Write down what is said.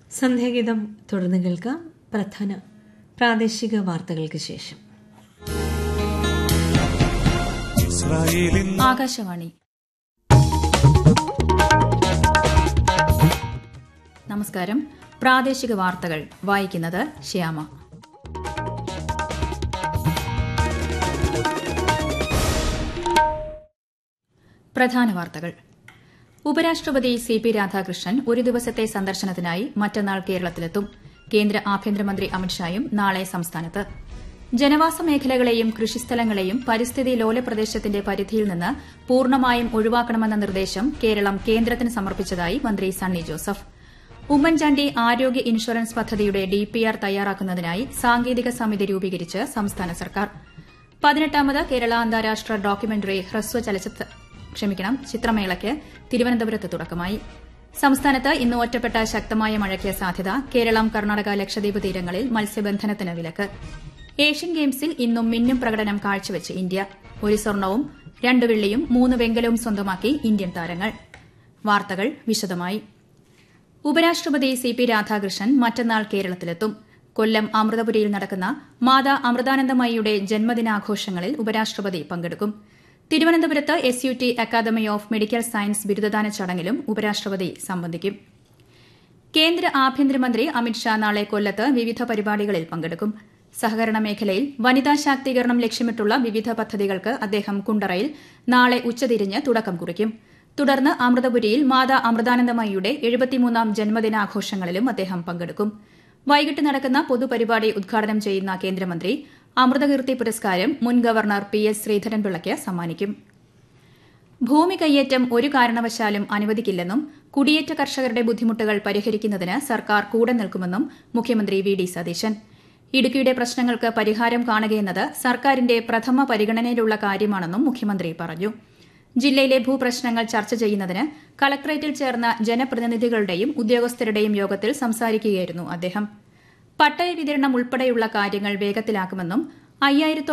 സന്ധ്യാഗീതം തുടർന്ന് കേൾക്കാം പ്രധാന പ്രാദേശിക വാർത്തകൾക്ക് ശേഷം ഇസ്രായേലിൻ ആകാശവാണി നമസ്കാരം പ്രാദേശിക വാർത്തകൾ വായിക്കുന്നത് ശ്യാമ പ്രധാന വാർത്തകൾ ഉപരാഷ്ട്രപതി സി പി രാധാകൃഷ്ണൻ ഒരു ദിവസത്തെ സന്ദർശനത്തിനായി മറ്റന്നാൾ കേരളത്തിലെത്തും കേന്ദ്ര ആഭ്യന്തരമന്ത്രി അമിത്ഷായും നാളെ സംസ്ഥാനത്ത് ജനവാസ മേഖലകളെയും കൃഷിസ്ഥലങ്ങളെയും പരിസ്ഥിതി ലോല പ്രദേശത്തിന്റെ പരിധിയിൽ നിന്ന് പൂർണ്ണമായും ഒഴിവാക്കണമെന്ന നിർദ്ദേശം കേരളം കേന്ദ്രത്തിന് സമർപ്പിച്ചതായി മന്ത്രി സണ്ണി ജോസഫ് ഉമ്മൻചാണ്ടി ആരോഗ്യ ഇൻഷുറൻസ് പദ്ധതിയുടെ ഡിപിആർ തയ്യാറാക്കുന്നതിനായി സാങ്കേതിക സമിതി രൂപീകരിച്ച് സംസ്ഥാന സർക്കാർ പതിനെട്ടാമത് കേരള അന്താരാഷ്ട്ര ഡോക്യുമെന്ററി ഹ്രസ്വ ചലച്ചിത്ര ക്ഷമിക്കണം ചിത്രമേളയ്ക്ക് തിരുവനന്തപുരത്ത് തുടക്കമായി സംസ്ഥാനത്ത് ഇന്ന് ഒറ്റപ്പെട്ട ശക്തമായ മഴയ്ക്ക് സാധ്യത കേരളം കർണാടക ലക്ഷദ്വീപ് തീരങ്ങളിൽ മത്സ്യബന്ധനത്തിന് വിലക്ക് ഏഷ്യൻ ഗെയിംസിൽ ഇന്നും മിന്നും പ്രകടനം കാഴ്ചവെച്ച് ഇന്ത്യ ഒരു സ്വർണവും രണ്ട് വെള്ളിയും മൂന്ന് വെങ്കലവും സ്വന്തമാക്കി ഇന്ത്യൻ താരങ്ങൾ വാർത്തകൾ വിശദമായി ഉപരാഷ്ട്രപതി സി പി രാധാകൃഷ്ണൻ മറ്റന്നാൾ കേരളത്തിലെത്തും കൊല്ലം അമൃതപുരിയിൽ നടക്കുന്ന മാതാ അമൃതാനന്ദമയിയുടെ ജന്മദിനാഘോഷങ്ങളിൽ ഉപരാഷ്ട്രപതി പങ്കെടുക്കും തിരുവനന്തപുരത്ത് S U T academy of medical science ബിരുദദാന ചടങ്ങിലും ഉപരാഷ്ട്രപതി സംബന്ധിക്കും കേന്ദ്ര ആഭ്യന്തരമന്ത്രി അമിത്ഷാ നാളെ കൊല്ലത്ത് വിവിധ പരിപാടികളിൽ പങ്കെടുക്കും സഹകരണ മേഖലയിൽ വനിതാ ശാക്തീകരണം ലക്ഷ്യമിട്ടുള്ള വിവിധ പദ്ധതികൾക്ക് അദ്ദേഹം കുണ്ടറയിൽ നാളെ ഉച്ചതിരിഞ്ഞ് തുടക്കം കുറിക്കും തുടർന്ന് അമൃതപുരിയിൽ മാതാ അമൃതാനന്ദമയിയുടെ എഴുപത്തിമൂന്നാം ജന്മദിനാഘോഷങ്ങളിലും അദ്ദേഹം പങ്കെടുക്കും വൈകിട്ട് നടക്കുന്ന പൊതുപരിപാടി ഉദ്ഘാടനം ചെയ്യുന്ന കേന്ദ്രമന്ത്രി അമൃതകീർത്തി പുരസ്കാരം മുൻ ഗവർണർ പി എസ് ശ്രീധരൻപിള്ളയ്ക്ക് സമ്മാനിക്കും ഭൂമി കയ്യേറ്റം ഒരു കാരണവശാലും അനുവദിക്കില്ലെന്നും കുടിയേറ്റ കർഷകരുടെ ബുദ്ധിമുട്ടുകൾ പരിഹരിക്കുന്നതിന് സർക്കാർ കൂടെ നിൽക്കുമെന്നും മുഖ്യമന്ത്രി വി ഡി സതീശൻ ഇടുക്കിയുടെ പ്രശ്നങ്ങൾക്ക് പരിഹാരം കാണുകയെന്നത് സർക്കാരിന്റെ പ്രഥമ പരിഗണനയിലുള്ള കാര്യമാണെന്നും മുഖ്യമന്ത്രി പറഞ്ഞു ജില്ലയിലെ ഭൂപ്രശ്നങ്ങൾ ചർച്ച ചെയ്യുന്നതിന് കളക്ടറേറ്റിൽ ചേർന്ന ജനപ്രതിനിധികളുടെയും ഉദ്യോഗസ്ഥരുടെയും യോഗത്തിൽ സംസാരിക്കുകയായിരുന്നു അദ്ദേഹം പട്ടയ വിതരണം ഉൾപ്പെടെയുള്ള കാര്യങ്ങൾ വേഗത്തിലാക്കുമെന്നും അയ്യായിരത്തോളം